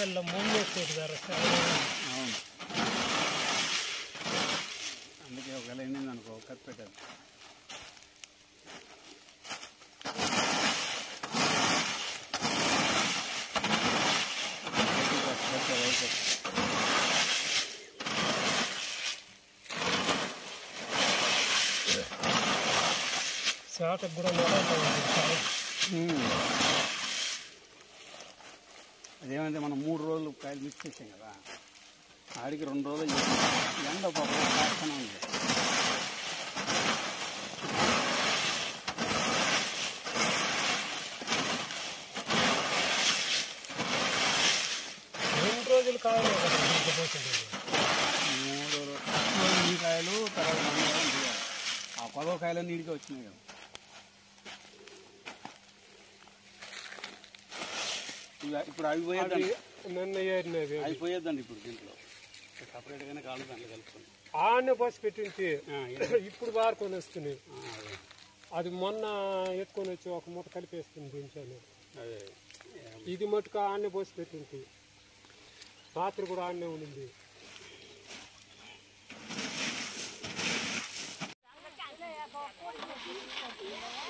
కాయల్లో ముందు వచ్చేది వేరే అవును అందుకే ఒకవేళ ఎండింది అనుకో కత్తి పెట్టారు శాతకు కూడా నిలబడి ఉంది కాయ. అదేమంటే మనం మూడు రోజులు కాయలు మిక్స్ చేసాం కదా ఆడికి రెండు రోజులు చేసాం. ఎండ పాపం కాస్తూనే ఉంది రెండు రోజులు కాయలే కదా ఇంత పోతుంది మూడు రోజులు ఈ కాయలు తర్వాత రెండు రోజులు తీయాలి. ఆ పదో కాయలు నీటికి వచ్చినాయి కదా ఇవి- ఇప్పుడు అవి అది పోయేద్దండి నిన్న ఏరినవి అవి పోయేద్దండి ఇప్పుడు దీంట్లో సపరేట్గానే కాళ్ళు దాంట్లో కలుపుకోండి ఆనే పోసి పెట్టించి ఆ, ఇది- ఇప్పుడు వారుకొని వస్తున్నాయి ఆ, అదే. అది మొన్న ఎత్తుకొని వచ్చి ఒక మూట కలిపేస్తుంది దీంట్లో అదే ఇది మటుకు ఆనే పోసి పెట్టింది రాత్రి కూడా ఆనే ఉండింది Hãy subscribe cho kênh Ghiền Mì Gõ Để không bỏ lỡ